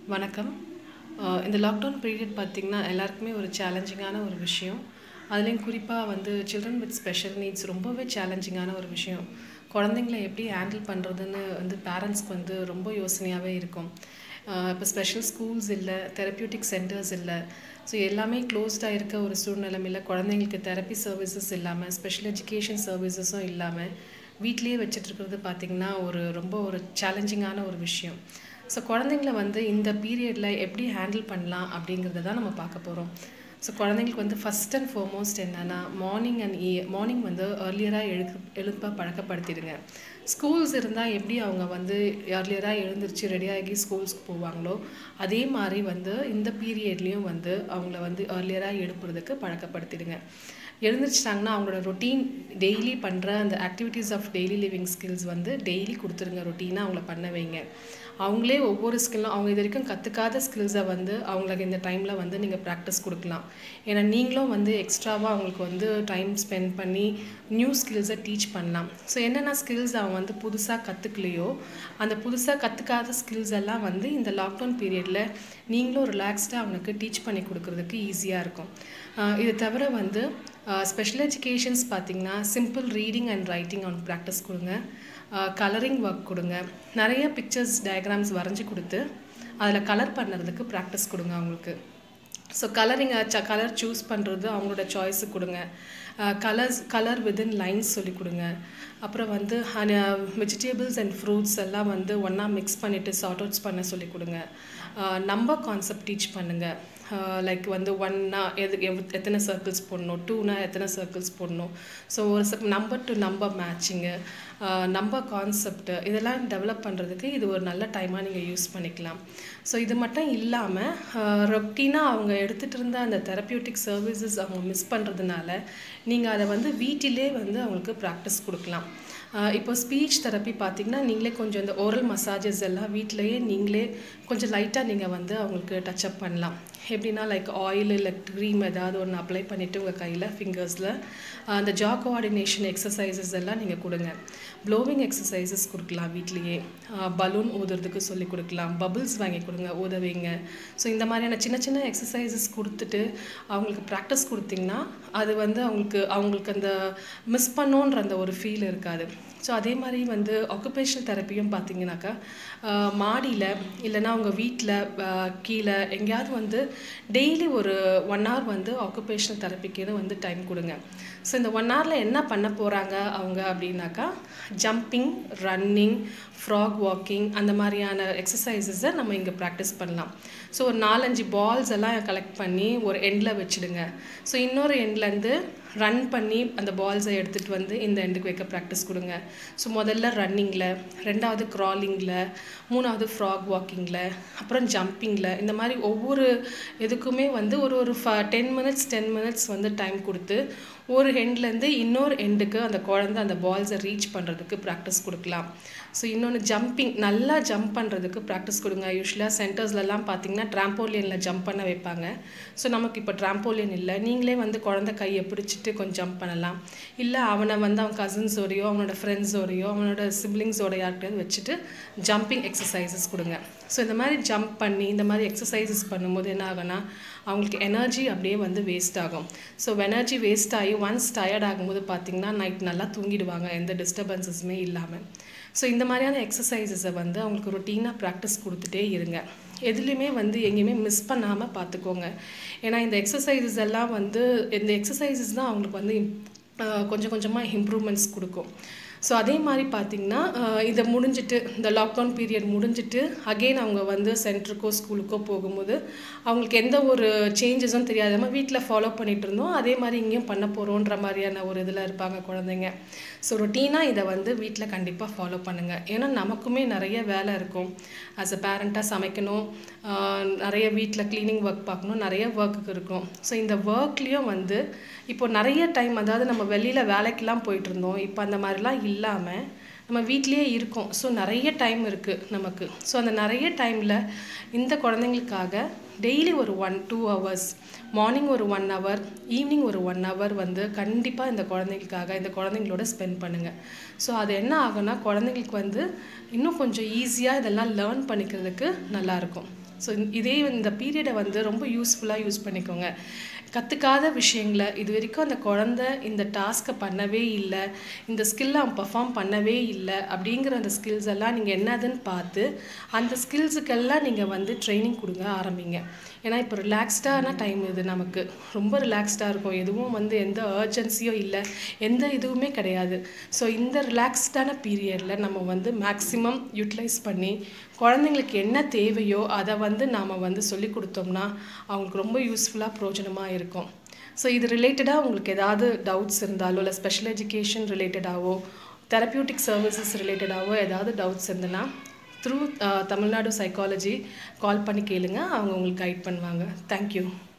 வணக்கம் அஹ் இந்த lockdown period பார்த்திங்கன்னா எல்லாருக்குமே ஒரு சேலஞ்சிங்கான ஒரு விஷயம் அதுலேயும் குறிப்பாக வந்து சில்ட்ரன் வித் ஸ்பெஷல் நீட்ஸ் ரொம்பவே சேலஞ்சிங்கான ஒரு விஷயம் குழந்தைங்கள எப்படி ஹேண்டில் பண்ணுறதுன்னு வந்து பேரண்ட்ஸ்க்கு வந்து ரொம்ப யோசனையாகவே இருக்கும் இப்போ ஸ்பெஷல் ஸ்கூல்ஸ் இல்லை தெரப்பியூட்டிக் சென்டர்ஸ் இல்லை ஸோ எல்லாமே க்ளோஸ்டாக இருக்க ஒரு சூழ்நிலைமையில் குழந்தைங்களுக்கு தெரப்பி சர்வீசஸ் இல்லாமல் ஸ்பெஷல் எஜுகேஷன் சர்வீசஸும் இல்லாமல் வீட்லேயே வச்சிட்ருக்கிறது பார்த்திங்கன்னா ஒரு ரொம்ப ஒரு சேலஞ்சிங்கான ஒரு விஷயம் ஸோ குழந்தைங்கள வந்து இந்த பீரியடில் எப்படி ஹேண்டில் பண்ணலாம் அப்படிங்கிறத தான் நம்ம பார்க்க போகிறோம் ஸோ குழந்தைங்களுக்கு வந்து ஃபஸ்ட் அண்ட் ஃபார்மோஸ்ட் என்னென்னா மார்னிங் அண்ட் ஈ மார்னிங் வந்து ஏர்லியராக எழுக்கு எழுப்ப பழக்கப்படுத்திடுங்க ஸ்கூல்ஸ் இருந்தால் எப்படி அவங்க வந்து ஏர்லியராக எழுந்திரிச்சு ரெடியாகி ஸ்கூல்ஸ்க்கு போவாங்களோ அதே மாதிரி வந்து இந்த பீரியட்லேயும் வந்து அவங்கள வந்து ஏர்லியராக எழுப்புறதுக்கு பழக்கப்படுத்திடுங்க எழுந்திரிச்சிட்டாங்கன்னா அவங்களோட ரொட்டீன் டெய்லி பண்ணுற அந்த activities of daily living skills வந்து டெய்லி கொடுத்துருங்க ரொட்டீனாக அவங்கள பண்ண வைங்க அவங்களே ஒவ்வொரு ஸ்கில்லும் அவங்க இது வரைக்கும் கற்றுக்காத ஸ்கில்ஸை வந்து அவங்களுக்கு இந்த டைமில் வந்து நீங்கள் ப்ராக்டிஸ் கொடுக்கலாம் ஏன்னா நீங்களும் வந்து எக்ஸ்ட்ராவாக அவங்களுக்கு வந்து டைம் ஸ்பெண்ட் பண்ணி நியூ ஸ்கில்ஸை டீச் பண்ணலாம் ஸோ என்னென்ன ஸ்கில்ஸ் அவங்க வந்து புதுசாக கற்றுக்கலையோ அந்த புதுசாக கற்றுக்காத ஸ்கில்ஸ் எல்லாம் வந்து இந்த லாக்டவுன் பீரியடில் நீங்களும் ரிலாக்ஸ்டாக அவனுக்கு டீச் பண்ணி கொடுக்குறதுக்கு ஈஸியாக இருக்கும் இது தவிர வந்து ஸ்பெஷல் எஜுகேஷன்ஸ் பார்த்திங்கன்னா சிம்பிள் ரீடிங் அண்ட் ரைட்டிங் அவனுக்கு ப்ராக்டிஸ் கொடுங்க கலரிங் ஒர்க் கொடுங்க நிறைய பிக்சர்ஸ் டயக்ராம்ஸ் வரைஞ்சி கொடுத்து அதில் கலர் பண்ணுறதுக்கு ப்ராக்டிஸ் கொடுங்க அவங்களுக்கு ஸோ கலரிங் ச கலர் சூஸ் பண்ணுறது அவங்களோட சாய்ஸு கொடுங்க கலர்ஸ் கலர் வித்தின் லைன்ஸ் சொல்லி கொடுங்க அப்புறம் வந்து வெஜிடபிள்ஸ் அண்ட் ஃப்ரூட்ஸ் எல்லாம் வந்து ஒன்றா மிக்ஸ் பண்ணிவிட்டு சார்ட் அவுட்ஸ் பண்ண சொல்லி கொடுங்க நம்பர் கான்செப்ட் டீச் பண்ணுங்கள் லைக் வந்து ஒன்னா எது எவ் எத்தனை சர்க்கிள்ஸ் போடணும் டூனா எத்தனை சர்க்கிள்ஸ் போடணும் ஸோ ஒரு number to number matching number concept இதெல்லாம் டெவலப் பண்ணுறதுக்கு இது ஒரு நல்ல டைமாக நீங்கள் யூஸ் பண்ணிக்கலாம் ஸோ இது மட்டும் இல்லாமல் ரொட்டீனாக அவங்க எடுத்துகிட்டு இருந்த அந்த தெரப்பியூட்டிக் சர்வீசஸ் அவங்க மிஸ் பண்ணுறதுனால நீங்கள் அதை வந்து வீட்டிலே வந்து அவங்களுக்கு ப்ராக்டிஸ் கொடுக்கலாம் இப்போ ஸ்பீச் தெரப்பி பார்த்திங்கன்னா நீங்களே கொஞ்சம் இந்த ஓரல் மசாஜஸ் எல்லாம் வீட்டிலையே நீங்களே கொஞ்சம் லைட்டாக நீங்கள் வந்து அவங்களுக்கு டச்சப் பண்ணலாம் எப்படின்னா லைக் ஆயில் இல்லை க்ரீம் ஏதாவது ஒன்று அப்ளை பண்ணிவிட்டு உங்கள் கையில் ஃபிங்கர்ஸில் அந்த ஜா கோஆர்டினேஷன் எக்ஸசைசஸ் எல்லாம் நீங்கள் கொடுங்க ப்ளோவிங் எக்ஸசைசஸ் கொடுக்கலாம் வீட்லேயே பலூன் ஊதுறதுக்கு சொல்லி கொடுக்கலாம் பபுள்ஸ் வாங்கி கொடுங்க ஊத வைங்க ஸோ இந்த மாதிரியான சின்ன சின்ன எக்ஸசைசஸ் கொடுத்துட்டு அவங்களுக்கு ப்ராக்டிஸ் கொடுத்திங்கன்னா அது வந்து அவங்களுக்கு அவங்களுக்கு அந்த மிஸ் பண்ணோன்ற அந்த ஒரு ஃபீல் இருக்காது ஸோ அதே மாதிரி வந்து ஆக்குபேஷனல் தெரப்பியும் பார்த்தீங்கன்னாக்கா மாடியில் இல்லைன்னா அவங்க வீட்டில் கீழே எங்கேயாவது வந்து டெய்லி ஒரு ஒன் ஹவர் வந்து ஆக்குபேஷனல் தெரப்பிக்குன்னு வந்து டைம் கொடுங்க ஸோ இந்த ஒன் ஹவரில் என்ன பண்ண போகிறாங்க அவங்க அப்படின்னாக்கா ஜம்பிங் ரன்னிங் ஃப்ராக் வாக்கிங் அந்த மாதிரியான எக்ஸசைசஸை நம்ம இங்கே ப்ராக்டிஸ் பண்ணலாம் ஸோ ஒரு நாலஞ்சு பால்ஸ் எல்லாம் கலெக்ட் பண்ணி ஒரு எண்டில் வச்சுடுங்க ஸோ இன்னொரு எண்ட்லேருந்து ரன் பண்ணி அந்த பால்ஸை எடுத்துகிட்டு வந்து இந்த எண்டுக்கு வைக்க ப்ராக்டிஸ் கொடுங்க ஸோ முதல்ல ரன்னிங்கில் ரெண்டாவது க்ராலிங்கில் மூணாவது ஃப்ராக் வாக்கிங்கில் அப்புறம் ஜம்பிங்கில் இந்த மாதிரி ஒவ்வொரு இதுக்குமே வந்து ஒரு ஒரு ஃப டென் மினிட்ஸ் டென் மினிட்ஸ் வந்து டைம் கொடுத்து ஒரு எண்ட்லேருந்து இன்னொரு எண்டுக்கு அந்த குழந்த அந்த பால்ஸை ரீச் பண்ணுறதுக்கு ப்ராக்டிஸ் கொடுக்கலாம் ஸோ இன்னொன்று ஜம்பிங் நல்லா ஜம்ப் பண்ணுறதுக்கு ப்ராக்டிஸ் கொடுங்க யூஸ்வலாக சென்டர்ஸ்லலாம் பார்த்தீங்கன்னா ட்ராம்போலியனில் ஜம்ப் பண்ண வைப்பாங்க ஸோ நமக்கு இப்போ ட்ராம்போலியன் இல்லை நீங்களே வந்து குழந்த கையை பிடிச்சிட்டு கொஞ்சம் ஜம்ப் பண்ணலாம் இல்லை அவனை வந்து அவன் கசின்ஸோடையோ அவனோட ஃப்ரெண்ட்ஸோடையோ அவனோட சிப்ளிங்ஸோட யார்கிட்டயாவது வச்சுட்டு ஜம்பிங் எக்ஸசைசஸ் கொடுங்க ஸோ இந்த மாதிரி ஜம்ப் பண்ணி இந்த மாதிரி எக்ஸசைசஸ் பண்ணும்போது என்ன ஆகும்னா அவங்களுக்கு எனர்ஜி அப்படியே வந்து வேஸ்ட் ஆகும் ஸோ எனர்ஜி வேஸ்ட் ஆகி ஒன்ஸ் டயர்ட் ஆகும்போது பார்த்திங்கன்னா நைட் நல்லா தூங்கிடுவாங்க எந்த டிஸ்டர்பன்சஸுமே இல்லாமல் ஸோ இந்த மாதிரியான எக்ஸசைசஸை வந்து அவங்களுக்கு ரொட்டீனாக ப்ராக்டிஸ் கொடுத்துட்டே இருங்க எதுலேயுமே வந்து எங்கேயுமே மிஸ் பண்ணாமல் பார்த்துக்கோங்க ஏன்னா இந்த எக்ஸசைசஸ் எல்லாம் வந்து இந்த எக்ஸசைசஸ் தான் அவங்களுக்கு வந்து கொஞ்சம் கொஞ்சமாக இம்ப்ரூவ்மெண்ட்ஸ் கொடுக்கும் ஸோ அதே மாதிரி பார்த்திங்கன்னா இதை முடிஞ்சிட்டு இந்த லாக்டவுன் பீரியட் முடிஞ்சிட்டு அகெயின் அவங்க வந்து சென்டருக்கோ ஸ்கூலுக்கோ போகும்போது அவங்களுக்கு எந்த ஒரு சேஞ்சஸும் தெரியாது நம்ம வீட்டில் ஃபாலோ பண்ணிகிட்டு இருந்தோம் அதே மாதிரி இங்கேயும் பண்ண போகிறோன்ற மாதிரியான ஒரு இதில் இருப்பாங்க குழந்தைங்க ஸோ ரொட்டீனாக இதை வந்து வீட்டில் கண்டிப்பாக ஃபாலோ பண்ணுங்கள் ஏன்னா நமக்குமே நிறைய வேலை இருக்கும் ஆஸ் அ பேரண்ட்டாக சமைக்கணும் நிறைய வீட்டில் க்ளீனிங் ஒர்க் பார்க்கணும் நிறைய ஒர்க்குக்கு இருக்கும் ஸோ இந்த ஒர்க்லேயும் வந்து இப்போ நிறைய டைம் அதாவது நம்ம வெளியில் வேலைக்கெலாம் போயிட்டு இருந்தோம் இப்போ அந்த மாதிரிலாம் இல்லாமல் நம்ம வீட்லேயே இருக்கோம் ஸோ நிறைய டைம் இருக்குது நமக்கு ஸோ அந்த நிறைய டைமில் இந்த குழந்தைங்களுக்காக டெய்லி ஒரு ஒன் டூ ஹவர்ஸ் மார்னிங் ஒரு ஒன் ஹவர் ஈவினிங் ஒரு ஒன் ஹவர் வந்து கண்டிப்பாக இந்த குழந்தைங்களுக்காக இந்த குழந்தைங்களோட ஸ்பெண்ட் பண்ணுங்கள் ஸோ அது என்ன ஆகும்னா குழந்தைங்களுக்கு வந்து இன்னும் கொஞ்சம் ஈஸியாக இதெல்லாம் லேர்ன் பண்ணிக்கிறதுக்கு நல்லாயிருக்கும் ஸோ இதே இந்த பீரியடை வந்து ரொம்ப யூஸ்ஃபுல்லாக யூஸ் பண்ணிக்கோங்க கற்றுக்காத விஷயங்களை இது வரைக்கும் அந்த குழந்த இந்த டாஸ்க்கை பண்ணவே இல்லை இந்த ஸ்கில்லை அவன் பர்ஃபார்ம் பண்ணவே இல்லை அப்படிங்கிற அந்த ஸ்கில்ஸ் எல்லாம் நீங்கள் என்னதுன்னு பார்த்து அந்த ஸ்கில்ஸுக்கெல்லாம் நீங்கள் வந்து ட்ரைனிங் கொடுங்க ஆரம்பிங்க ஏன்னா இப்போ ரிலாக்ஸ்டான டைம் இது நமக்கு ரொம்ப ரிலாக்ஸ்டாக இருக்கும் எதுவும் வந்து எந்த அர்ஜென்சியும் இல்லை எந்த இதுவுமே கிடையாது ஸோ இந்த ரிலாக்ஸ்டான பீரியடில் நம்ம வந்து மேக்ஸிமம் யூட்டிலைஸ் பண்ணி குழந்தைங்களுக்கு என்ன தேவையோ அதை வந்து நாம் வந்து சொல்லி கொடுத்தோம்னா அவங்களுக்கு ரொம்ப யூஸ்ஃபுல்லாக பிரயோஜனமாக இருக்கும் ஸோ இது ரிலேட்டடாக உங்களுக்கு ஏதாவது டவுட்ஸ் இருந்தாலோ இல்லை ஸ்பெஷல் எஜுகேஷன் ரிலேட்டடாகவோ தெரப்பியூட்டிக் சர்வீசஸ் ரிலேட்டடாகவோ ஏதாவது டவுட்ஸ் இருந்ததுன்னா த்ரூ தமிழ்நாடு சைக்காலஜி கால் பண்ணி கேளுங்க அவங்க உங்களுக்கு கைட் பண்ணுவாங்க தேங்க்யூ